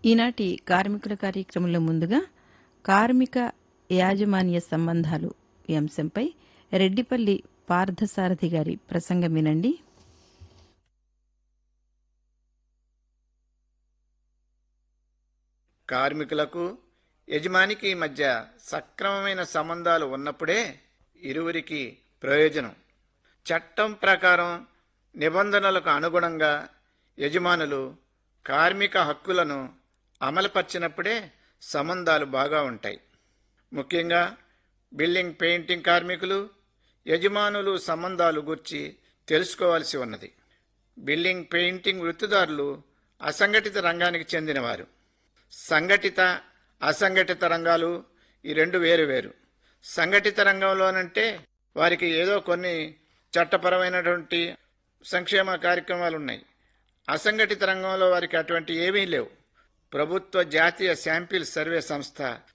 ఈనాటి కార్మికుల కార్యక్రమంలో ముందుగా కార్మిక యాజమాన్య సంబంధాలు ఈ అంశంపై రెడ్డిపల్లి పార్థసారథి గారి ప్రసంగం వినండి కార్మికులకు యజమానికి మధ్య సక్రమమైన సంబంధాలు ఉన్నప్పుడే ఇరువురికి ప్రయోజనం చట్టం ప్రకారం నిబంధనలకు అనుగుణంగా యజమానులు కార్మిక హక్కులను అమలుపరిచినప్పుడే సంబంధాలు బాగా ఉంటాయి ముఖ్యంగా బిల్డింగ్ పెయింటింగ్ కార్మికులు యజమానులు సంబంధాలు గుర్చి తెలుసుకోవాల్సి ఉన్నది బిల్డింగ్ పెయింటింగ్ వృత్తిదారులు అసంఘటిత రంగానికి చెందినవారు సంఘటిత అసంఘటిత రంగాలు ఈ రెండు వేరు వేరు సంఘటిత రంగంలోనంటే వారికి ఏదో కొన్ని చట్టపరమైనటువంటి సంక్షేమ కార్యక్రమాలు ఉన్నాయి అసంఘటిత రంగంలో వారికి అటువంటి ఏమీ లేవు ప్రభుత్వ జాతీయ శాంపిల్ సర్వే సంస్థ